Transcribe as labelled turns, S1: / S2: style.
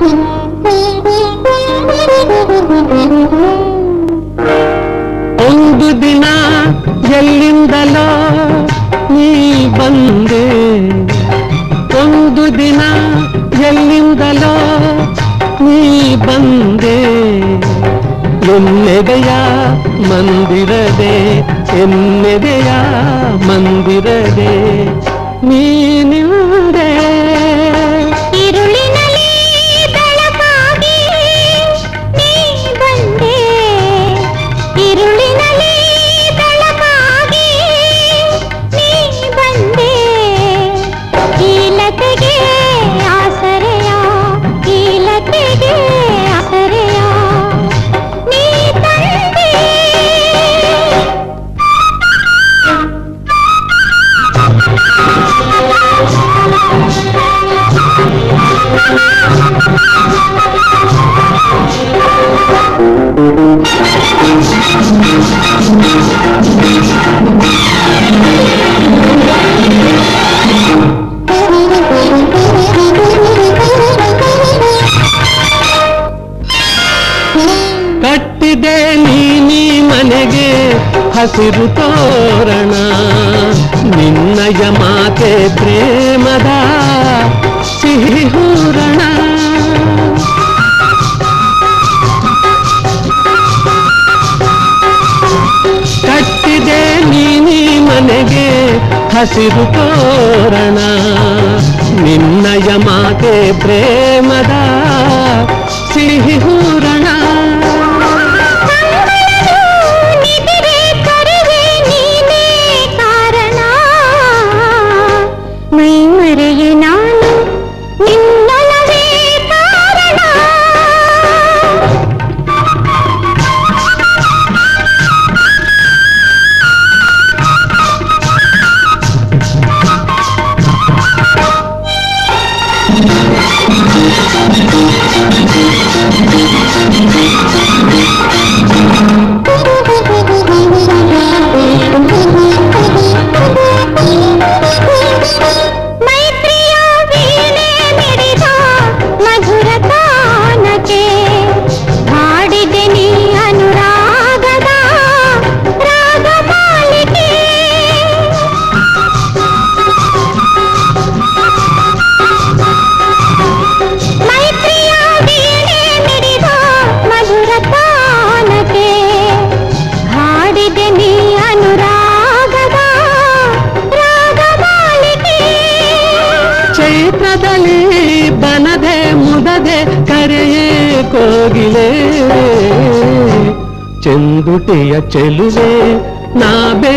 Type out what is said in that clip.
S1: ಒಂದು ದಿನ ಎಲ್ಲಿಂದಲೋ ನೀ ಬಂದೆ ಒಂದು ದಿನ ಎಲ್ಲಿಂದಲೋ ನೀ ಬಂದೆ ಎನ್ನೆದೆಯ ಮಂದಿರದೆ ಎನ್ನೆದೆಯ ಮಂದಿರದೆ ನೀನಿಂದೆ
S2: ഇരുളിനലി ಬೆಳಕಾಗಿ ನೀ ಬಂದೆ ഇരുളിನಲಿ ಬೆಳಕಾಗಿ ನೀ ಬಂದೆ ಕೀಲತೆಗೆ ಆಸರೆಯ ಕೀಲತೆಗೆ ಆಸರೆಯ ನೀ ತಂದೆ
S1: ಕಟ್ಟಿದೆ ನೀನಿ ಮನೆಗೆ ಹಸಿರು ತೋರಣ ನಿನ್ನಯ ಮಾತೆ ಪ್ರೇಮದ ಸಿಹಿ ಹೂರಣ ಕಟ್ಟಿದೆ ನೀನಿ ಮನೆಗೆ ಹಸಿರು ತೋರಣ ನಿನ್ನಯ ಮಾತೆ ಪ್ರೇಮದ ಸಿಹಿ ಹೂರಣ
S2: ನಿದಿರೆ ಕರೆವೆ ನೀನೇ ಕಾರಣ ಮೈ ಮರೆಯೆ ನಾನು ನಿನ್ನೊಲವೇ ಕಾರಣ ಮೈತ್ರಿಯ ವೀಣೆ ಮಿಡಿದ ಮಧುರ ತಾನಕ್ಕೆ ಹಾಡಿದೆ ನೀ ಅನುರಾಗದ ರಾಗಮಾಲಿಕೆ ಮೈತ್ರಿಯ ವೀಣೆ ಮಿಡಿದ ಮಧುರ ತಾನಕ್ಕೆ ಹಾಡಿದೆ ನೀ ಅನುರಾಗದ ರಾಗಮಾಲಿಕೆ
S1: ಚೈತ್ರದಲ್ಲಿ ಬನದೆ ಮುದದೆ ಕರೆಯೇ ಕೋಗಿಲೆ ಚೆಂದುಟಿಯ ಚೆಲುವೆ ನಾ